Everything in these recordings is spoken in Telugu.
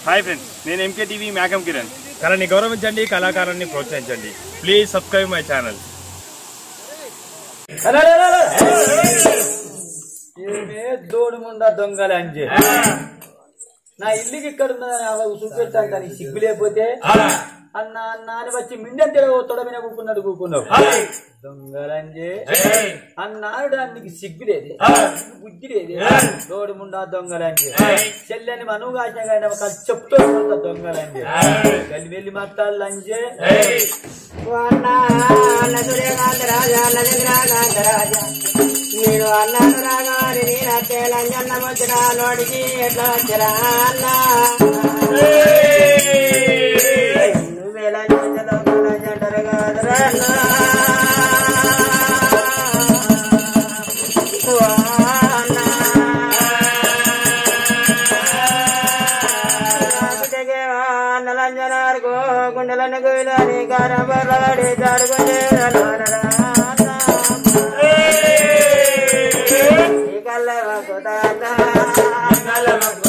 హాయ్ ఫ్రెండ్స్ నేను ఎంకే టీవీ మేకం కిరణ్ కళని గౌరవించండి కళాకారాన్ని ప్రోత్సహించండి ప్లీజ్ సబ్స్క్రైబ్ మై ఛానల్ ఏమే దోడు ముండా దొంగలు అంజే నా ఇల్లుకి ఇక్కడ ఉన్నదని చూపెట్టాక నీకు సిగ్గు లేకపోతే అన్న అన్న అని వచ్చి మిండెం తెలవ తొడమిన కూకున్నాడు కూకున్నావు దొంగలంజే అన్నాడు నీకు సిగ్గు లేదు బుద్ధి లేదు దోడు ముండా దొంగలంజే చెల్లెని మనువు కాసిన కానీ ఒక చెప్తూ ఉంటా దొంగలంజే వెళ్ళి వెళ్ళి మాట్లాడు లంజే నేను అన్నాను రాగాని నేను తెలంగాణ వచ్చిన నోడికి ఎట్లా వచ్చరా అన్న నువ్వెలా చేతలో కూడా జంటరు కాదురా అన్న. ఓ అన్న. రాకుటకేవా అన్నలంజనారుకో గుండెలను గుయిలని కారబర్రడి జాడుకుంటే అన్నారరా అన్న. నీ కళ్ళ మక్కుతాన్న. నీ కళ్ళ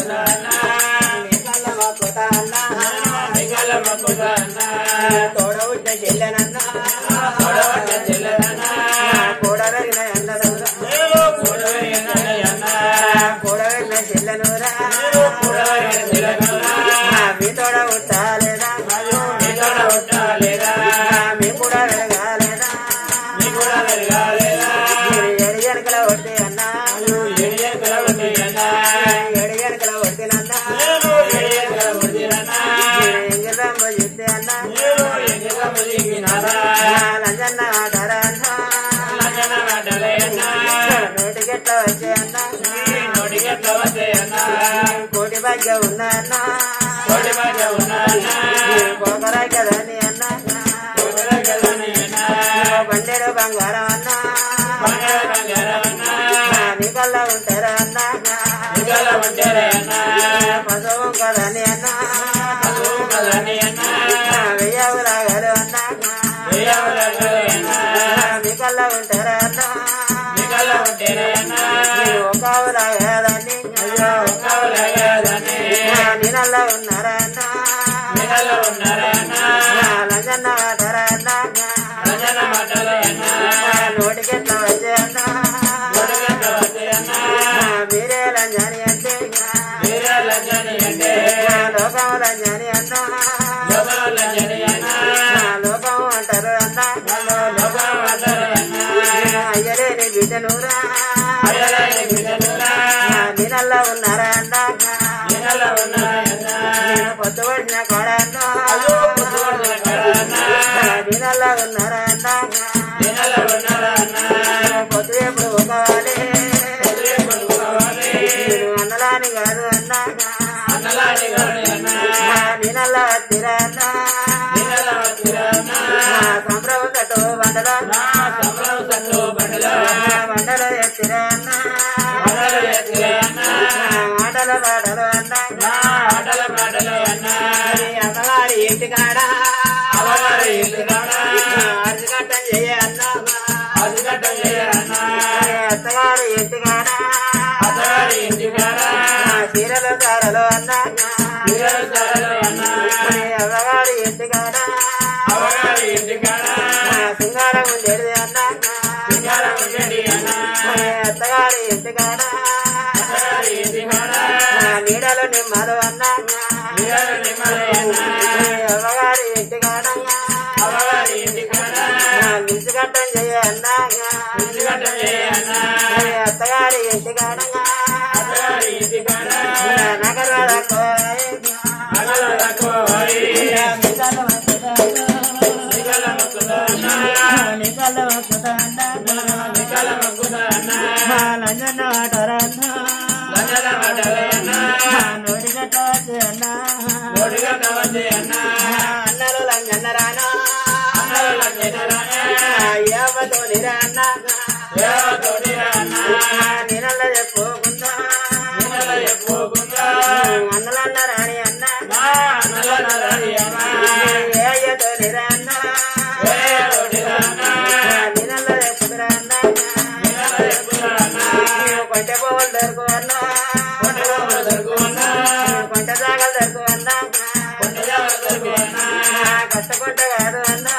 మక్కుతాన్న. తోడబుట్ట చెల్లెనన్న. కూడబెరిగిన ఎండనురా. కూడబెరిగిన చెల్లెనురా. మీ తోడ ఉంటాలేదా మీ కూడా వెలగాలేదా మీరు ఏడు ఎనకల వడ్డీ అన్నా ఏడు ఎనకల వడ్డీనన్నా ఎంగిరమ్మ చెప్తే అన్నా లంజన్న ఆడారా అన్నా నోటికెట్ట వచ్చే అన్నా కోటి భాగ్య ఉన్నా అన్నా పోకరా కదని అన్నా బండేరు బంగారం అన్నా నీ కల్లా ఉంటారా అన్నా పశువు కదని అన్నా వెయ్యావు రాగారు అన్నా నీ కల్లా ఉంటారా అన్నా ఒక రాగాదని నీ నల్ల ఉన్నారా అన్నా లంజన్న ఆటారా అన్నా నోటికెట్లా వచ్చే అన్నా మీరే లంజాని అంటే లోకం లంజాని అన్నా లోకం అంటారు అన్నా అయ్యలేని బిడ్డనురా నీనల్లా ఉన్నారా అన్నా నేను పొద్దుపడిన కోడన్నా నీనల్లా ఉన్నారా అన్నా పొద్దు ఎప్పుడు ఒకవాలి నేను అన్నలాని కాదు అన్నా నీనల్లా వత్తిరా అన్నా సంప్రభు కట్టు బండలో బండలో ఎత్తిరా అన్నా ఆటల పాటలు అన్నా అమ్మగారి ఇంటి కాడ అరటికట్టం చేయ అన్నా అత్తగారి ఇంటి కాడ చీరలు దారలు అన్నా అమ్మగారి ఇంటి కాడ సింగారం ఉండేది అన్నా అత్తగారి ఇంటి కాడ నీడలు నిమ్మలు అన్నా అమ్మగారి ఇంటి కాడ నిలుచుకట్టం చేయ అన్నా అత్తగారి ఇంటి కాడ నగర లంజన్న ఆటరన్నా నోడిగట్ట వచ్చే అన్నా అన్నలు లంజన్న రానా యావతోని రాన్నా నినల్ల చెప్పుకుందా అన్నలన్న రాణి అన్న ఏయతోని రాన్నా నినల్ల చెప్పుకురా అన్నా కొంచె పోవలు దొరుకు అన్నా కొంచె జాగలు దొరుకు అన్నా కష్టపడ్డ కాదు అన్నా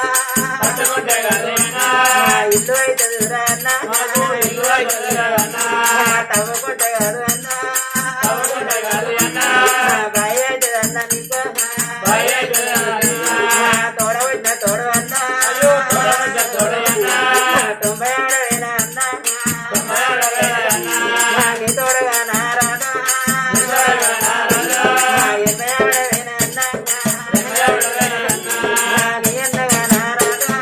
ఇల్లు అవుతుంది అన్నా తవ్వకొట్ట కాదు అన్నా బాయి అవుతుంది అన్నా నీకు తోడబడిన తోడు అన్నా తొంభై ఆడవేనా అన్నా నీ తోడుగా నారాదా ఎనభై ఆడవేనా అన్నా నీ అన్నగా నారాదా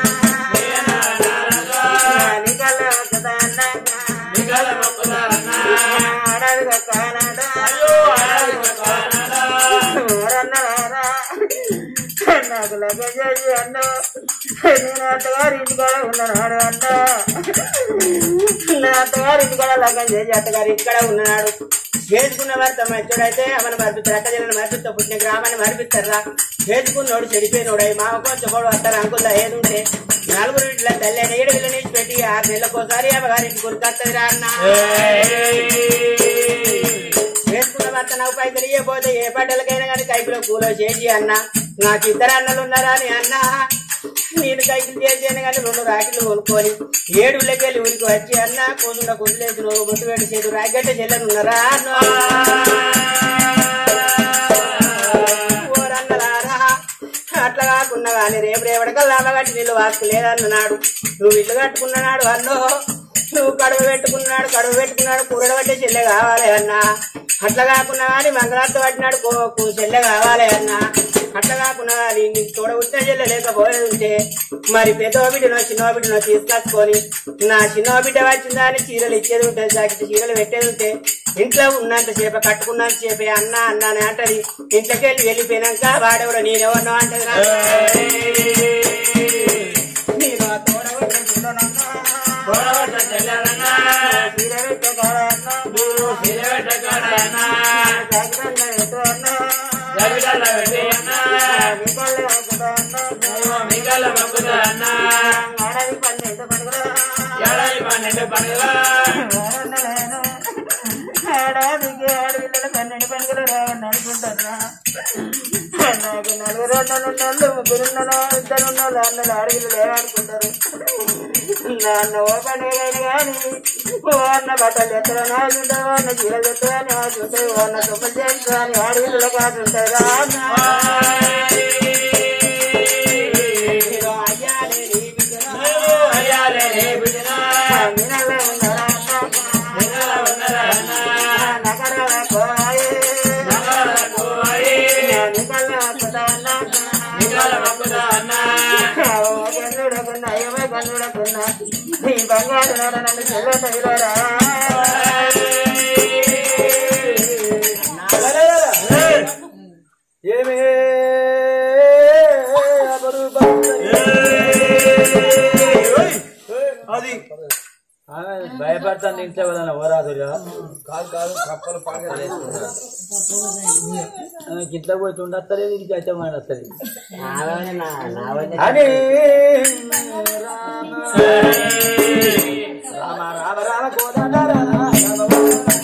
నీ కళ్ళ ఒక్కదా అన్నా ఆడవిగా కానాడా ఎవరన్నారా నాకు లగ్గం చేసి అన్నా నేను అత్తగారి ఇంటికాడ ఉన్నాడు అన్నా నా అత్తగారి ఇంటికాడ లగ్గం చేసి అత్తగారి ఇంటికాడ ఉన్నాడు చేసుకున్న భర్త మంచోడైతే అమ్మని మరిపిస్తారు అక్క జిల్లని మరిపిస్తా పుట్టిన గ్రామాన్ని మరిపిస్తారా చేసుకున్నోడు చెడిపోయినోడు అయి మామ కొంచెం కూడా వస్తారు అంకుల్లా ఏది ఉంటే నలుగురు ఇట్లా తల్లి ఏడు పిల్లని పెట్టి ఆరు నెలలకోసారి అమ్మగారింటి గురికొస్తుంది రా అన్న వేసుకున్న భర్త నాకు పైసలు ఇవ్వకపోతే ఏ బట్టలకైనా కానీ కైపులో కూలో చేసి అన్న నాకు ఇద్దరు అన్నలు ఉన్నారా అని అన్న నేను కైకులు చేసాను కానీ రెండు రాకెట్లు కొనుక్కొని ఏడు వెళ్ళి ఊరికి వచ్చి అన్న కూతున్న కుదిలేసి నువ్వు గుర్తు పెట్టి చేదు రాకెట్ చెల్లెలు ఉన్నారా అన్న ఓరన్నలారా అట్లా కాకున్నా కానీ రేపు రేపటికల్లా అమ్మగట్టి నీళ్ళు వాసుకు లేదన్నాడు నువ్వు ఇల్లు కట్టుకున్నాడు అన్నో నువ్వు కడుపు పెట్టుకున్నాడు కడుపు పెట్టుకున్నాడు కూరడు పట్టే చెల్లె కావాలి అన్నా అట్లా కాకున్నా కానీ మంగళార్త పట్టినాడు కూ- కూ- చెల్లె కావాలి అన్నా అట్లా కాకున్నా కానీ నీకు చూడబుట్టిన చెల్లె లేకపోయేది ఉంటే మరి పెద్ద బిడ్డనో చిన్న బిడ్డనో తీసుకొచ్చుకొని నా చిన్న బిడ్డ వచ్చిందా అని చీరలు ఇచ్చేది ఉంటుంది జాకెట్ చీరలు పెట్టేది ఉంటే ఇంట్లో ఉన్నంత సేప కట్టుకున్నంత సేపే అన్న అన్న అని అంటది ఇంట్లోకి వెళ్ళి వెళ్ళిపోయినాక వాడెవడో నేనెవరినో అంటది నా నేను ఆ తోడబుట్టిన చిన్ననన్నా. చీర పెట్టే కాడన్నా. జాకెట్ అన్న పెట్టు అన్నా. నీకల్లే వంకుతా అన్నా. ఏడాది పన్నెండు పండుగలు. రావన్నలేను. ఏడాదికి ఏడు పిల్లలు పన్నెండు పండుగలు రావని అనుకుంటారా నాకు నలుగురు ఉన్నోళ్ళు ముగ్గురు ఉన్నోళ్ళు ఇద్దరు ఉన్నోళ్ళు అన్నలు అడవిలు లేవనుకుంటారు నాన్న ఓ పండుగ కానీ ఓ అన్న బట్టలు ఎత్తడని ఆడుంటావు అన్న చీరలు ఎత్తడని ఆడుంటాయి ఓ అన్న తుమ్మలు చేస్తాని అడవిలో కాదుంటారా నిన్నలే ఉన్నారా నగర పోయే నిన్నలే వస్తుందా కన్నుడకున్నా ఏమో కన్నుడకున్నా నీ బంగారు నాడ నన్ను చెల్లె తగిలరా ఏమే అది భయపడతాను ఇంట్లో వదన ఓరాదురా ఇంట్లో పోయి ఉండస్తలేదు ఇంటికి అయితే మాట వస్తుంది అని రామ రామ రామ కోదండ రామ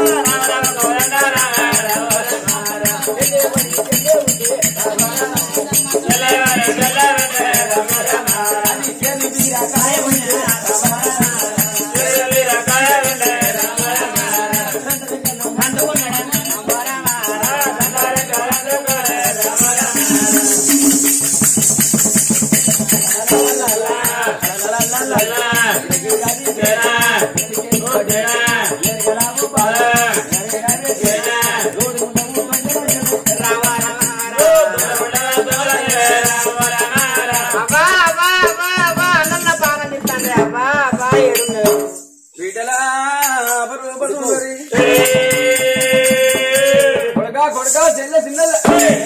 అబ్బా అబ్బా అబ్బా అబ్బా అన్న పానం తింటాను అబ్బా అబ్బా ఏడున్నాడు బిడ్డలా అపరూపసుందరి. కొడకా కొడకా చెల్లె చిన్నదా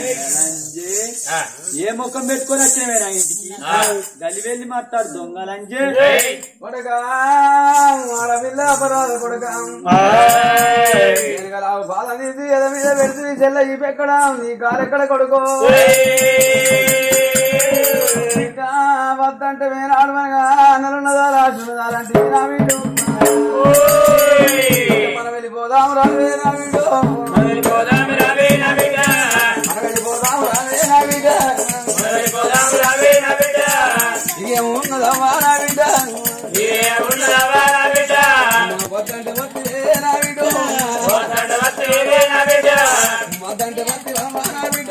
ఏ ముఖం పెట్టుకొని వచ్చినవే నా ఇంటికి గలి వెళ్ళి మాట్లాడు దొంగలంజే కొడగా ఆడపిల్ల అపరాధ కొడగా ఎనగలావు బాధ నీది ఎద మీద పెడుతుంది చెల్ల ఈ పెక్కడ నీ కాలెక్కడ కొడుకో ఇంకా వద్దంటే వేనాడు మనగా నెలన్నదా రాసున్నదా అలాంటి నా వీడు మనం వెళ్ళిపోదాం రావే నా వీడు మనకు బిడ్డ ఏమున్నదమ్మా నా బిడ్డ వద్దంటే వద్దే నా బిడ్డ వద్దంటే వద్దే అమ్మా నా బిడ్డ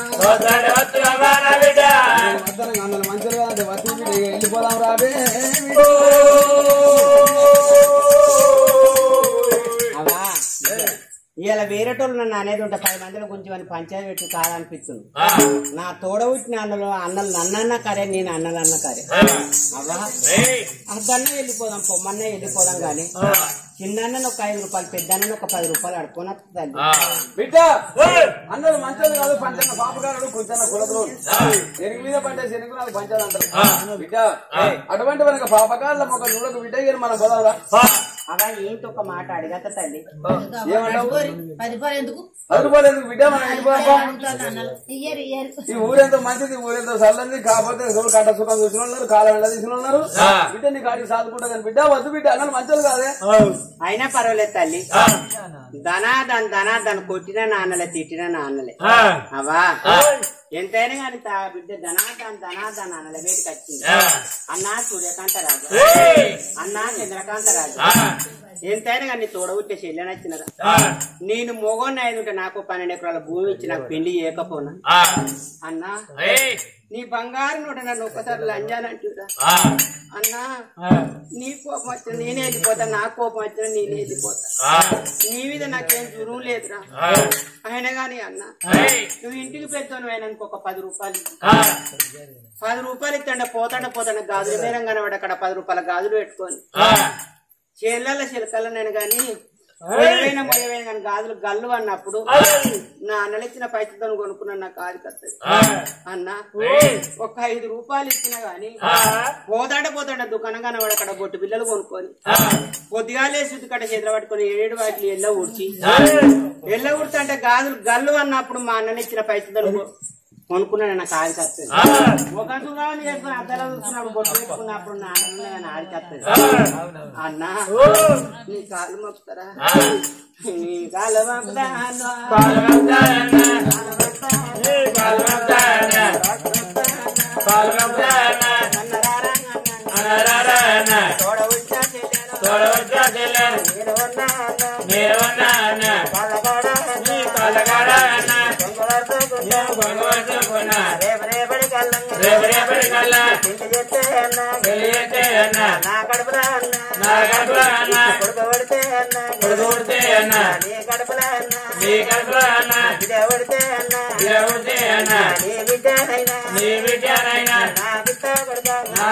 వద్దన అందులో మంచిగా కాదు వద్దు బిడ్డ ఇక వెళ్ళిపోదాం రాబే అవా ఇలా వేరేటోళ్ళు నన్ను అనేది ఉంటే పది మందిలో కొంచెం అని పంచాయతీ పెట్టి కాదనిపిస్తుంది నా తోడ పుట్టిన అన్నలు అన్నలు నన్నన్న కరే నేను అన్నలు అన్న కరే అవ్వా అద్దన్న వెళ్ళిపోదాం పొమ్మన్న వెళ్ళిపోదాం గాని చిన్న ఒక ఐదు రూపాయలు పెద్ద ఒక పది రూపాయలు అడుకోన తల్లి బిడ్డ అందరూ మంచోళ్ళు కాదు పంచన్న పాపగారు కొంచెం కులద్రోలు శనగ మీద పంటే శనగ నాకు పంచాలి అంటారు బిడ్డ అటువంటి మనకి పాపగాళ్ళ ఒక నువ్వులకు బిడ్డ ఇయ్యను మనం పోదాం అవా ఏంటి ఒక మాట అడిగత తల్లి ఏమంటావు పది రూపాయలు ఎందుకు పది రూపాయలు ఎందుకు బిడ్డ మనం వెళ్ళిపోదాం అడుగుతాను అన్నలు ఇయ్యరు ఇయ్యరు ఈ ఊరెంతో మంచిది ఊరెంతో చల్లంది కాకపోతే ఎవరు కట్ట సుఖం చూసిన ఉన్నారు కాలం ఎండ తీసిన ఉన్నారు బిడ్డ నీ కాడికి సాదుకుంటా కానీ బిడ్డ వద్దు బిడ్డ అన్నలు మంచోళ్ళు కాదే అయినా పర్వాలేదు తల్లి ధనాదన్ ధనాదన్ కొట్టిన నాన్నలే తిట్టిన నాన్నలే అవా ఎంతైనా కానీ తా బిడ్డ ధనాదన్ ధనాదన్ అన్నలే వేడికి వచ్చింది అన్నా సూర్యకాంత రాజు అన్నా చంద్రకాంత రాజు ఎంతైనా కానీ తోడబుట్టే చెల్లెని వచ్చినరా నేను మొగోన్న ఐదు ఉంటే నాకు పన్నెండు ఎకరాల భూమి ఇచ్చి నాకు పెళ్లి చేయకపోనా అన్నా నీ బంగారు నోట నన్ను ఒక్కసారి లంజానంటురా అన్నా నీ కోపం వచ్చిన నేనే వెళ్ళిపోతా నా కోపం వచ్చిన నేనే వెళ్ళిపోతా నీ మీద నాకేం దురువు లేదురా అయినా గాని అన్న నువ్వు ఇంటికి పెద్దను అయినానికి ఒక పది రూపాయలు ఇవ్వు. పది రూపాయలు ఇస్తాండ పోతాడ పోతాడ గాజులు మేరం కనబడి అక్కడ పది రూపాయల గాజులు పెట్టుకొని చేళ్ళ చిలకల నేను గాని మొయ్యవైన మొయ్యవైన కానీ గాజులు గల్లు అన్నప్పుడు నా అన్నలు ఇచ్చిన పైసలతో కొనుక్కున్నా నాకు కాదు కత్తది అన్న ఒక ఐదు రూపాయలు ఇచ్చినా గాని పోతాడ పోతాడ దుకాణం కనబడి అక్కడ బొట్టు బిల్లలు కొనుక్కొని పొద్దుగాలే శుద్ధి కట్ట చేతులు పట్టుకొని ఏడు వాటిని ఎల్ల ఊడ్చి ఎల్ల ఊడ్చి అంటే గాజులు గల్లు అన్నప్పుడు మా అన్నని ఇచ్చిన పైసలు కొనుక్కున్నాను నాకు ఆడి కత్తది ఒక దుకాణం చేసుకుని అద్దాలు చూసుకున్నప్పుడు బొట్టు పెట్టుకున్నప్పుడు నా అన్న ఆడి కత్తది అన్నా నీ కాళ్ళు మొక్కుతారా నీ కాళ్ళు మొక్కుతా తోడ వచ్చా నేను ఉన్నా రేపు రేపటి కల్లంగా ఇంటి చేస్తే అన్నా నా కడుపులా అన్నా కొడుకు పడితే అన్నా నీ కడుపులా అన్నా బిడ్డ పడితే అన్నా నీ బిడ్డనైనా నా బిడ్డ కొడుకా నా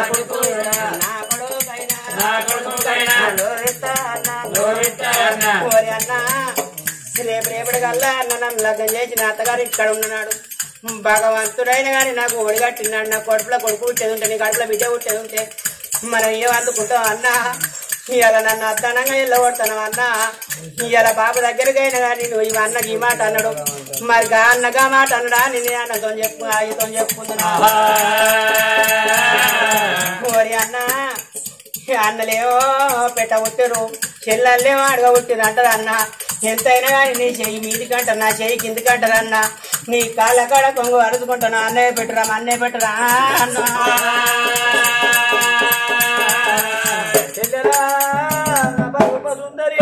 కొడుకైనా లోరిస్తా అన్నా ఓరి అన్నా రేపు రేపటి కల్లా అన్న నన్ను లగ్గం చేసి నా అత్తగారు ఇక్కడ ఉన్నాడు భగవంతుడైన గాని నాకు ఒడిగట్టినాడు నా కడుపులో కొడుకు పుట్టేది ఉంటే నీ కడుపులో బిడ్డ పుట్టేది ఉంటే మనం ఏం అందుకుంటాం అన్నా ఇవాళ నన్ను అద్దనంగా వెళ్ళగొడతాను అన్న ఇవాళ బాబు దగ్గరికి అయినా కానీ నువ్వు ఈ అన్నకి ఈ మాట అన్నాడు మరి గా అన్నగా మాట అన్నడా నిన్నే అన్నతో చెప్పు ఆయనతో చెప్పుకుంటున్నా ఓరి అన్న అన్నలేమో పెట్ట పుట్టారు చెల్లెళ్ళేమో అడగ పుట్టారు అంటారు అన్న ఎంతైనా కానీ నీ చెయ్యి మీదికంటారు నా చెయ్యి కిందికంటారు అన్న నీ కాళ్ళ కాడ కొంగు అరుచుకుంటాను అన్నయ్య పెట్టురా అన్నయ్య పెట్టురా అన్న చెల్లెలా నభరూప సుందరి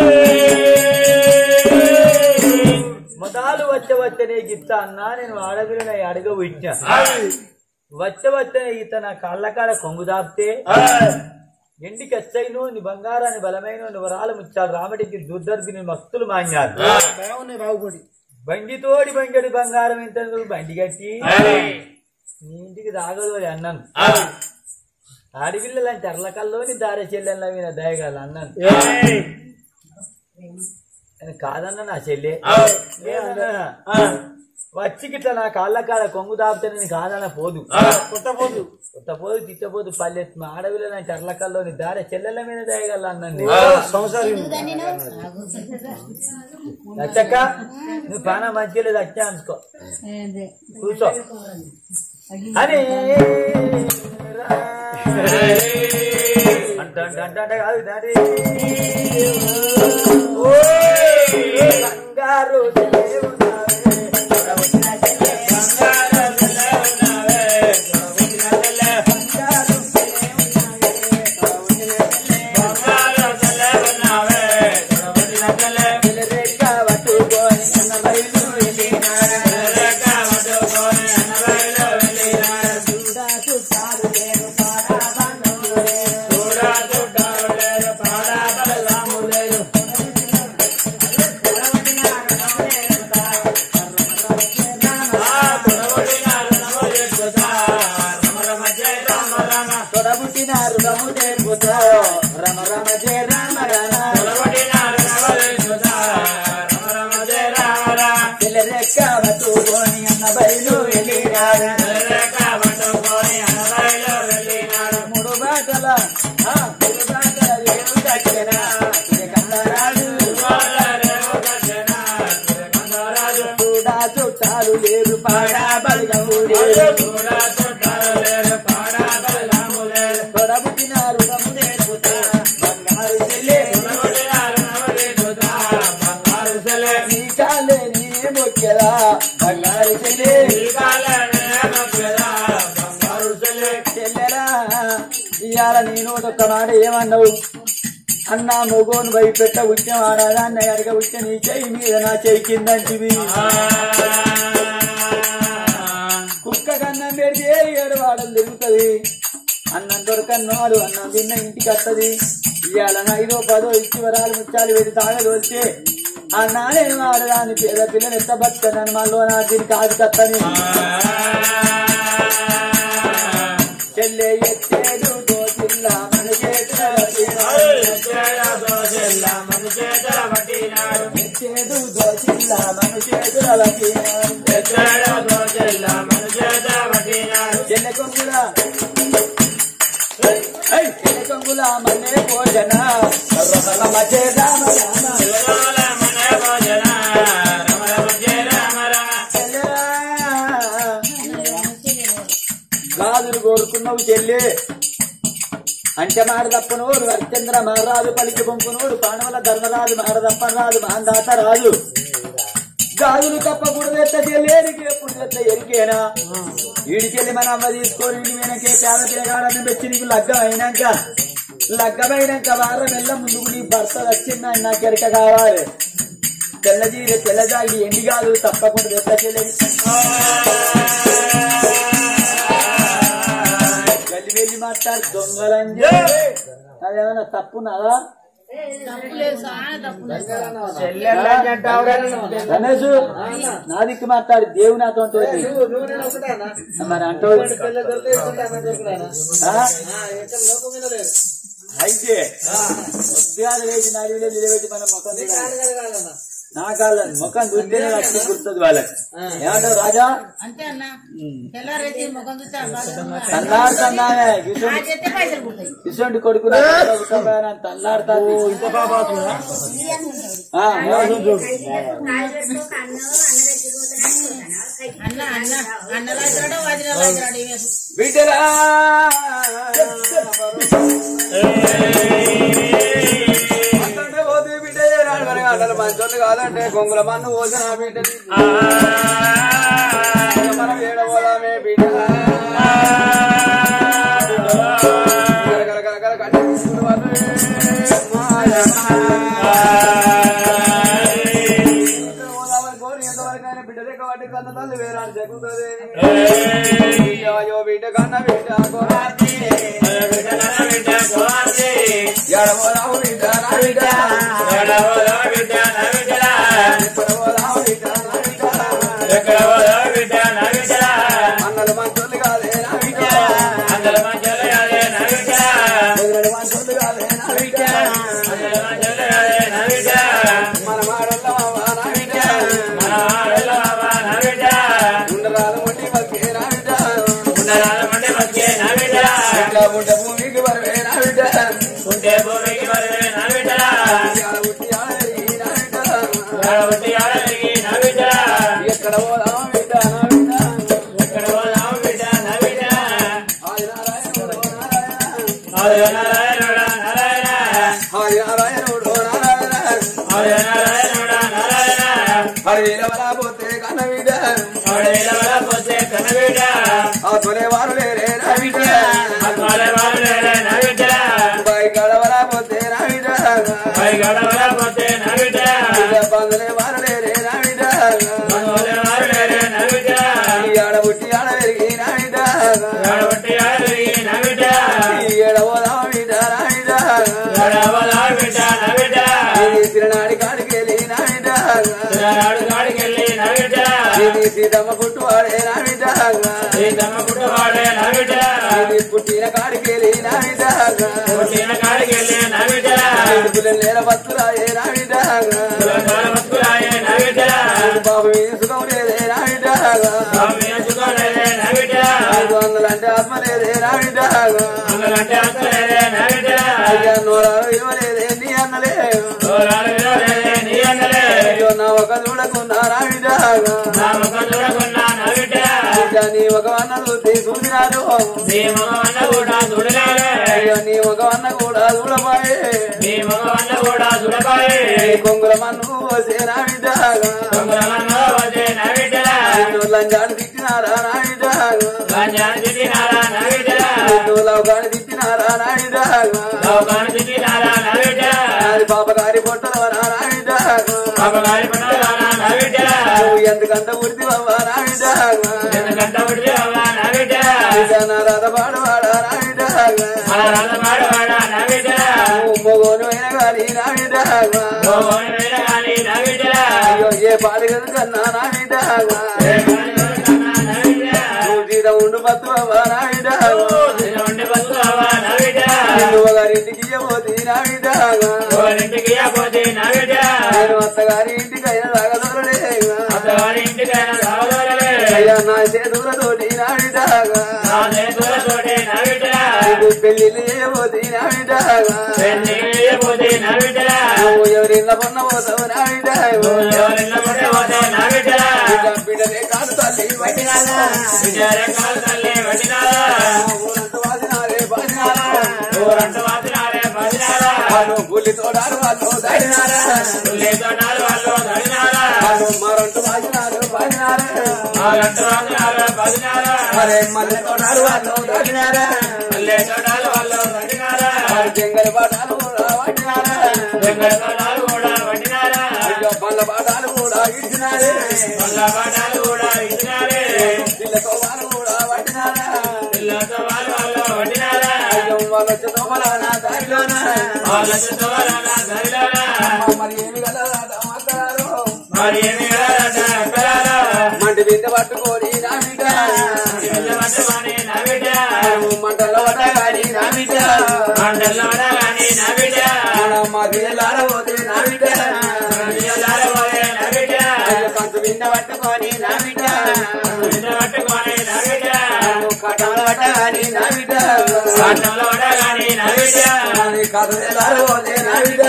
మొదలు వచ్చే వచ్చే నీకు ఇస్తా అన్నా నేను ఆడపిల్లని అడగ విజ్ఞా వచ్చే వచ్చే ఈత నా కళ్ళ కాడ కొంగు దాపితే ఎండికి ఎచ్చైను నీ బంగారాన్ని బలమైన నీ వరాలు ముచ్చాలు రామటికి దుర్దర్భిని మస్తులు మాన్యాలు బండితోడి బంగడి బంగారం ఎంత బండి కట్టి నీ ఇంటికి రాగదు అని అన్నాను ఆడపిల్లలని చర్లకల్లోని దారి చెల్లెళ్ళ మీద దయగల అన్నాను నేను కాదన్నా నా చెల్లె లేదన్నా. వచ్చి గిట్ల నా కాళ్ళ కాడ కొంగు దాపితే నేను కాదన్న పోదు కొట్టపోదు కొట్టపోదు తిట్టపోదు పల్లె మా ఆడపిల్లని చర్లకల్లోని దారి చెల్లెళ్ళ మీద దయగల అన్నాను లచ్చక్క నువ్వు పాన మంచి లేదు వచ్చా అనుకో కూర్చో అని అంట అంట అంట అంట కాదు దాడి బంగారు దేవునావే, బంగారు బయలు వెళ్ళినాడు మూడు బాటల ఆ, మూడు బాటల రేవు కట్టెన కన్నరాజు చూడా చుట్టాలు లేరు పాడా బలగము లేదు తొడబుట్టిన రుణము నేర్పుతా బంగారు చెల్లె నీ కాలే నీ మొక్కెలా బంగారు చెల్లె చెల్లెరా ఇవాళ నేను ఒక మాట ఏమన్నావు అన్నా మొగోను భయపెట్ట ఉద్యం ఆడాదాన్ని అడగ ఉచ్చ నీ చెయ్యి మీద నా చెయ్యి కిందంటివి కుక్క కన్నం పెడితే ఏడు వాడలు తిరుగుతుంది అన్నం దొరకన్నాడు అన్నం తిన్న ఇంటికి వస్తుంది ఇవాళ ఐదో పదో ఇచ్చి వరాలు ముచ్చాలు పెట్టి తాగదు వచ్చే ఆ నానేం ఆడదాన్ని పేద పిల్లని ఎత్త బతుకన్నాను మళ్ళీ నా దీనికి ఆది కత్తని చెల్లె ఎత్తేడు దోసిల్ల మన చేతుల ఎత్తేడు దోసిల్ల మన చేతుల చెల్లె కొంగుల చెల్లె కొంగుల మనే భోజన రమ మధ్య రామ రామ గాజులు కోరుకున్నావు చెల్లి అంటే మాట తప్పనోడు హరిచంద్ర మహారాజు పలికి పంపునోడు పాండవుల ధర్మరాజు మహారదప్పరాజు మహాందాత రాజు గాజులు తప్పకూడదు ఎత్త చెల్లేరికి ఎప్పుడు ఎత్త ఎరికేనా ఈడికెళ్ళి మన అమ్మ తీసుకొని ఇంటి వెనకే పేద పిల్లగాడని పెట్టి నీకు లగ్గం అయినాక లగ్గమైనాక వారం వెళ్ళ ముందుకు నీ భర్త వచ్చిందా నాకు ఎరక కావాలి తెల్లజీర తెల్లజాగి ఎండి కాదు తప్పకుండా ఎత్త చెల్లెది వెళ్ళి వెళ్ళి మాట్లాడు దొంగలని చెప్పి. అదేమన్నా తప్పున్నదా తప్పు లేదు చాలా తప్పు లేదు రమేష్ నా దిక్కు మాట్లాడి దేవుని నాతో మరి అంటూ ఆ? అయితే ఉద్యోగాలు వేసి నడివిలో నిలబెట్టి మన ముఖం చూడాలి. నా కాళ్ళ ముఖం చూస్తేనే లక్ష్మి గుర్తుంది వాళ్ళకి ఏమంటావు రాజా అంతే అన్న తెల్లారైతే ముఖం చూస్తే తల్లాడుతున్నానే ఆ చెత్తే పైసలు పుడతాయి ఇటువంటి కొడుకు తల్లాడుతాను అన్న అన్న అన్న రాజరాడు వదిన రాజరాడు ఏమేసు బిడ్డరా అంతంటే పోతే బిడ్డ ఏనాడు మరి గంటలు మంచోళ్ళు కాదంటే కొంగుల మన్ను పోసిన బిడ్డని మనం ఏడవదామే బిడ్డ కరకరకరకర కట్టి తీసుకుని వాళ్ళు పోదామని కోరి ఎంతవరకైనా బిడ్డ దగ్గర వాటి కన్న తల్లి వేరాడు జరుగుతుంది అయ్యో బిడ్డ కన్న బిడ్డ కోరాలి ఎడవరావు బిడ్డ నా బిడ్డ ఎడవరావు బిడ్డ నా బిడ్డ అన్నలు మంచోళ్ళు కాదే నా బిడ్డ వదిలేడు మంచోళ్ళు కాదే నా బిడ్డ మన మాడల్లమ్మ నా బిడ్డ ఉండరాలు ముట్టి మధ్య నా బిడ్డ ఎట్లా ఉంటే భూమికి వరవే నా బిడ్డ ఇవాళ ఉట్టి ఆడరిగి నా బిడ్డ ఎక్కడ పోదాం బిడ్డ నా బిడ్డ ఆది నారాయణుడు నారాయణ ఆది నారాయణుడు నారాయణ ఆడి వీలవరా పోతే కన్న బిడ్డ ఆ తొలే వారు లేరే నా బిడ్డ బాయి గడవరా పోతే నా బిడ్డ బిడ్డ బంధులే వారు లేరే నా బిడ్డ ఈ ఆడ పుట్టి ఆడ పెరిగి నా బిడ్డ ఈ ఏడ పోదాం బిడ్డ నా బిడ్డ ఈ తిరునాడి కాడికి వెళ్ళి నా బిడ్డ ఇది సీతమ్మ పుట్టువాడే నా బిడ్డ ఇది పుట్టిన కాడికి వెళ్ళి నా బిడ్డ ఇది పిల్లలు నేల బతుకురాయే నా బిడ్డ బాబు మీద సుఖం లేదే నా బిడ్డ అన్నలంటే ఆత్మ లేదే నా బిడ్డ అన్నలంటే అసలేదే నా బిడ్డ. అయ్యా నోరాలు ఇవ్వలేదే నీ అన్నలే దూరాలు విలువలేదే నీ అన్నలే. అయ్యో నా ఒక చూడకున్నా నా బిడ్డ నా ముఖం చూడకున్నా నా బిడ్డ. బిడ్డ నీ ఒక అన్న చూసి చూసినాడు నీ ముఖం అన్న కూడా చూడలేదే. అయ్యో నీ ఒక అన్న కూడా చూడబాయే నీ ముఖం అన్న కూడా చూడబాయే. నీ కొంగుల మన్ను పోసే నా బిడ్డ దొంగలమన్నో వదే నా బిడ్డ. నిన్ను లంజాడు తిట్టినారా నా బిడ్డ లంచాన్ని తిట్టినారా నా బిడ్డ. నిన్ను లవగాడు తిట్టినారా నా బిడ్డ లోకాన్ని తిట్టినారా నా బిడ్డ. నాది పాపగారి పొట్టలవరా నా బిడ్డ పాపగారి పట్టారా నా బిడ్డ. నువ్వు ఎందుకంత ఉడిది బాబా నా బిడ్డ ఎందుకంట ఉడిది అవ్వా నా బిడ్డ. బిడ్డ నా రథ పాడవాడా నా బిడ్డ మన రాజమాడవాడా నా బిడ్డ. నువ్వు మొగోను అయిన గాని నా బిడ్డ భోగోని వేళ గాని నా బిడ్డ. అయ్యో ఏ పాడిగలు కన్నా నా బిడ్డ ఏ పని కన్నా నా బిడ్డ. నువ్వు తీర ఉండు పత్తు బాబా నా బిడ్డ నిన్ను ఉండి బతుకుతావా నా బిడ్డ. నిన్ను ఒకరింటికి ఇవ్వబోతీ నా బిడ్డ ఎవరింటికి పోతే నా బిడ్డ. నేను అత్తగారి ఇంటికి అయిన తాగదొరలే అత్తవారి ఇంటికైనా రావదోరలే. అయ్యా నా చేతులతోటి నా బిడ్డ నా చేతులతోటే నా బిడ్డ. నీకు పెళ్లిళ్ళు చేయబోతీ నా బిడ్డ పెళ్లి పోతే నా బిడ్డ. నువ్వు ఎవరిన్న పొన్న పోతావు నా బిడ్డ ఎవరిల్ల పుట్టే పోతే నా బిడ్డ. బిడ్డ బిడ్డనే కాదు తల్లి వడ్డినాలా. బిడ్డ రెక్కల తల్లి వడినారా. ఊరంతా వాసినారే వాసినారా. ఊరంతా వాసినారే వదినారా. వాళ్ళు పులి తోడారు వాళ్ళు దాడినారా పుల్లి తోటాలు వాళ్ళు తడినారా. వాళ్ళు మరంటూ వాసినారు వాసినారా నాలంటూ వాసినారా వదినారా. మరే మల్లె తోడారు వాళ్ళు దాడినారా పుల్లి తోటాలు వాళ్ళు తడినారా. వాళ్ళు జంగలి పాఠాలు కూడా వాడినారా జంగల్ తోటాలు కూడా వడినారా. అయ్యో పళ్ళ పాఠాలు కూడా ఇచ్చినారే పళ్ళ పాటాలు కూడా ఇచ్చినారే. పిల్లతో వాళ్ళు కూడా వాడినారా పిల్లతో వాళ్ళు వాళ్ళు వడినారా. అయ్యో వాళ్ళు వచ్చే తోమలాన దారిలోన వాళ్ళ చుట్టూ వాళ్ళ దరిలోనా. మరి ఏమి కదా మాట్లాడారు మరి ఏమి కాదట ఎక్కడారా? మంటి బిడ్డ పట్టుకోని నా బిడ్డ బిడ్డ పట్టుకొని నా బిడ్డ. మనము మంటల్లో పట్టగాని నా బిడ్డ మంటల్లో పడగాని నా బిడ్డ. మన మా పోతే నా బిడ్డ బిడ్డలార పోయే నా బిడ్డ. అయ్యో కంచు బింద పట్టుకొని నా బిడ్డ బిడ్డ పట్టుకొని నా బిడ్డ. మనము కట్టంలో పట్టగాని నా బిడ్డ పట్టణంలో పడగాని నా బిడ్డ. మన కథ పోతే నా బిడ్డ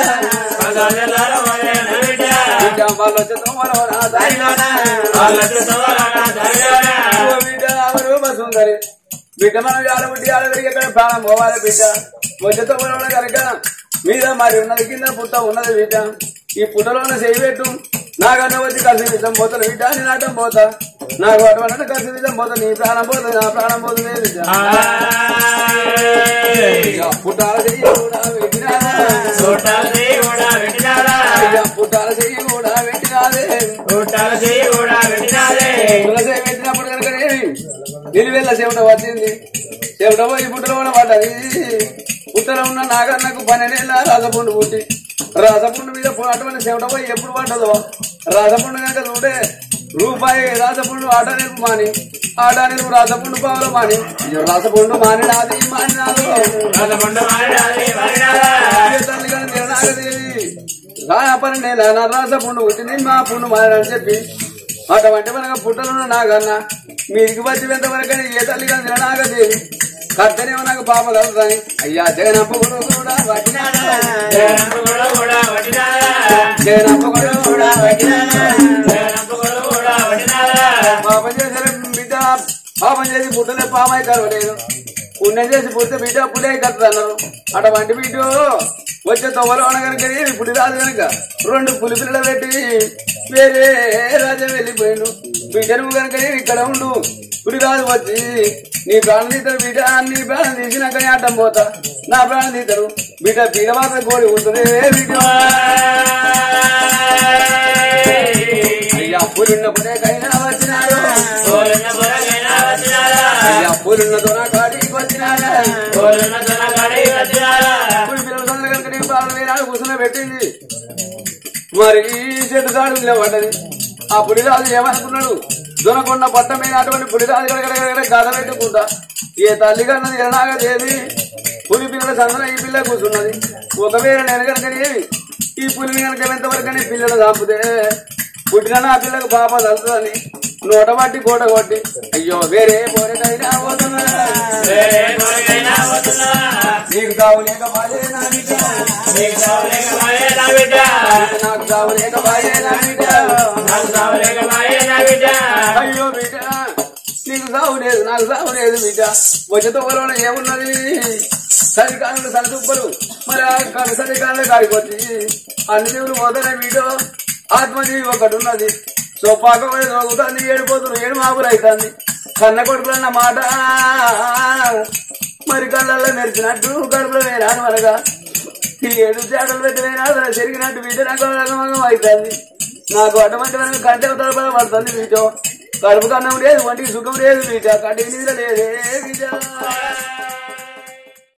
పదవులార పోయే నా బిడ్డ. బిడ్డ వాళ్ళు వచ్చే తోమలో నా దారిలోన వాళ్ళ చుట్టూ వాళ్ళ దరిలోనా. ఓ బిడ్డ రూప సుందరి బిడ్డ మనం ఆడబుట్టి ఆడబడికి ఎక్కడ ప్రాణం పోవాలి బిడ్డ వచ్చేతో కనుక మీద మరి ఉన్నది కింద పుట్ట ఉన్నది బిడ్డ ఈ పుట్టలోన చేయి పెట్టు నాకన్నా వచ్చి కలిసి విధం పోతాను బిడ్డ నీ నాటం పోతా నాకు అటువంటి కలిసి విధం పోతా నీ ప్రాణం పోతుంది నా ప్రాణం పోతుంది బిడ్డ అయ్యా, పుట్టాల చెయ్యి కూడా పెట్టినారా చూడాల చేయి కూడా పెట్టినారా అయ్యా, పుట్టాల చెయ్యి కూడా పెట్టినారే చూడాల చేయి కూడా పెట్టినారే తులసి పెట్టినప్పుడు కనుక నిలువెల్ల చెమట వచ్చింది చెమట పోయి పుట్టలో కూడా పడ్డది పుట్టలో ఉన్న నాగన్నకు పన్నెండేళ్ళ రాజపుండు పుట్టి రాజపుండు మీద పు- అటువంటి చెమట పోయి ఎప్పుడు పడ్డదో రాజపుండు కనుక చూడే రూపాయి రాజపుండు ఆట నిలుపు మాని ఆట నిలుపు రాజపుండు పావులు మాని అయ్యో రాజపుండు మాని నాది మాని నాదు రాజమండ్రి మారినాది మారినారా తల్లి కనుక నాగదేవి పన్నెండేళ్ళ నా రాజపుండు పుట్టింది మా పుండు మాని అని చెప్పి అటువంటి మనకు పుట్టలున్న నాగన్న మీదికి వచ్చి వెంత వరకు ఏ తల్లి కలిసిన నాగదేవి కర్తనేమో నాకు పాప కలుగుతాని అయ్యా జగనప్ప కొడుకు కూడా వట్టినాడా జగనంపు కూడా కూడా వడినారా జగనప్ప కొడుకు కూడా వట్టినాడా జగనంపు కూడా కూడా వడినారా పాపం చేసిన బిడ్డ పాపం చేసి పుట్టలే పామాయి కలవలేదు పుణ్యం చేసి పుడితే బిడ్డ పులే కలుతుంది అన్నారు అటువంటి బిడ్డ వచ్చే తొవ్వలు అనగనక పులి రాదు కనుక రెండు పులి పిల్లలు పెట్టి వేరే రాజా వెళ్ళిపోయిండు బిడ్డ నువ్వు కనుక ఇక్కడ ఉండు పులి రాజు వచ్చి నీ ప్రాణం తీతారు బిడ్డ నీ ప్రాణం తీసినాక అడ్డం పోతా నా ప్రాణం తీతారు బిడ్డ బిడ్డ మాత్రం కోడి ఉంటుంది బిడ్డ అయ్యా పులున్నప్పుడే కైనా వచ్చినాడు కోలున్న పొరగైనా వచ్చినారా అయ్యా పూలున్నతో నా కాడికి వచ్చినారా కోలున్న తొలగడి వచ్చినారా పులి పిల్లల తొందర కనుక నేను బాగా వేరాడు కూర్చుని పెట్టింది మరి ఈ చెట్టు దాడు పడ్డది ఆ పులిరాజు ఏమనుకున్నాడు దొనకొండ పట్ట మీద అటువంటి పులిరాజు గడగడగడ గద పెట్టుకుంటా ఏ తల్లి కన్నది ఎలాగా దేవి పులి పిల్లల సందన ఈ పిల్ల కూర్చున్నది ఒకవేళ నేను కనుకనేవి ఈ పులిని కనుక ఎంతవరకు పిల్లలు చంపితే పుట్టిన నా పిల్లకు పాప తలుతుందని నోట పట్టి కోట కొట్టి అయ్యో వేరే పోరేకైనా పోతున్నా నీకు కావు లేక బాయే నా బిడ్డ నాకు కావు లేక బాయే నా బిడ్డ అయ్యో బిడ్డ నీకు సాగు లేదు నాకు సాగు లేదు బిడ్డ వచ్చేతో పొలంలో ఏమున్నది చలికాలంలో సరసుబ్బలు మరి ఆ కాలు చలికాలంలో కాడిపోతే అన్ని దేవులు పోతానే బిడ్డ ఆత్మజీవి ఒకటి ఉన్నది సొప్పాక పోయి దొరుకుతుంది ఏడిపోతుంది ఏడు మాపులు అవుతుంది కన్న కొడుకులన్న మాట మరి కళ్ళల్లో మెరిచినట్టు కడుపులో వేరాను అనగా ఈ ఏడు చేటలు పెట్టినైనా జరిగినట్టు బిడ్డ నాకు రకమగం అవుతుంది నాకు అటువంటి వరకు కంటే తరపడ పడుతుంది బీటో కడుపు కన్నం లేదు వంటికి సుఖం లేదు బీట కంటికి నిద్ర లేదే బీట